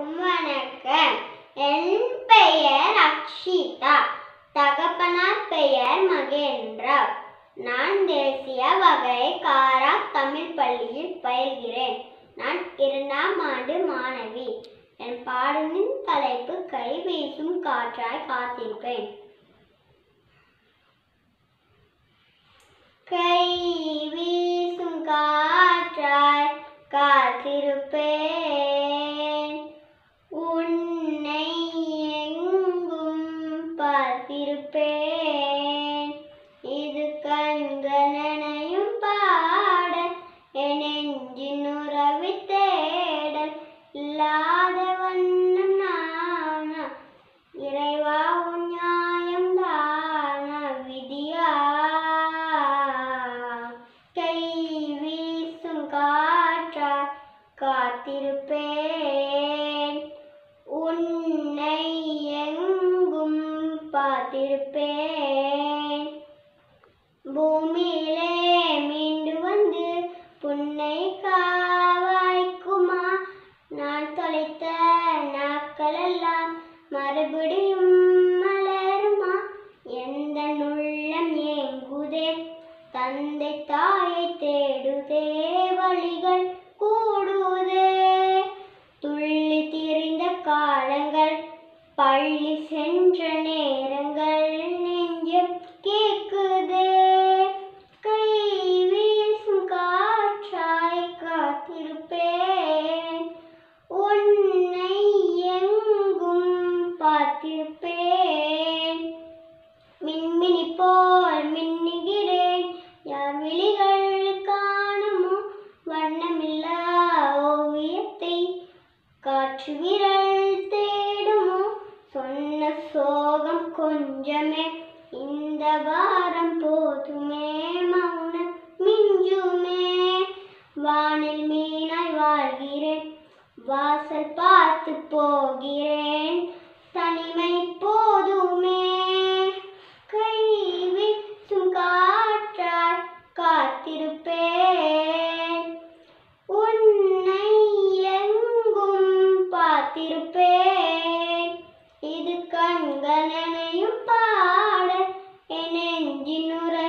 அனைவருக்கும் வணக்கம் என் பெயர் அக்ஷிதா தகப்பனார் பெயர் மகேந்திரா நான் தேசிய வகை காரா தமிழ் பள்ளியில் பயில்கிறேன் நான் இரண்டாம் ஆண்டு மாணவி என் பாடலின் தலைப்பு கை வீசும் காற்றாய் காத்திருப்பேன் கை வீசும் காற்றாய் காத்திருப்பேன் உன்னை எங்கும் பார்த்திருப்பேன் இது கண்கள் நினையும் பாட என் நெஞ்சின் உறவி தேடல் இல்லாத வண்ணம் நானா இறைவா உன் நியாயம் தானா விதியா கை வீசும் காற்றா காத்திருப்பேன் உன்னை எங்கும் பார்த்திருப்பேன் பூமியிலே மீண்டு வந்து புன்னை காவாய்க்குமா நான் தொலைத்த நாட்களெல்லாம் மறுபடியும் மலருமா எந்த உள்ளம் ஏங்குதே தந்தை தாயை தேடுதே வழிகள் கூடுதே துள்ளி திரிந்த காலங்கள் பள்ளி சென்ற நேரங்கள் நெஞ்சம் கேக்குதே கை வீசும் காற்றாய் காத்திருப்பேன் உன்னை எங்கும் பார்த்திருப்பேன் மின்மினி போல் மின்னுகிறேன் யார் விழிகள் காணுமோ வண்ணமில்லா ஓவியத்தை காற்று விரல் தேடுமோ சொன்ன சோகம் கொஞ்சமே இந்த வாரம் போதுமே மௌனம் மிஞ்சுமே வானில் மீனாய் வாழ்கிறேன் வாசல் பார்த்து போகிறேன் தனிமை போதுமே கை வீசும் காற்றாய் காத்திருப்பேன் உன்னை எங்கும் பார்த்திருப்பேன் இது கண்கள் நினையும் பாட என் நெஞ்சின் உற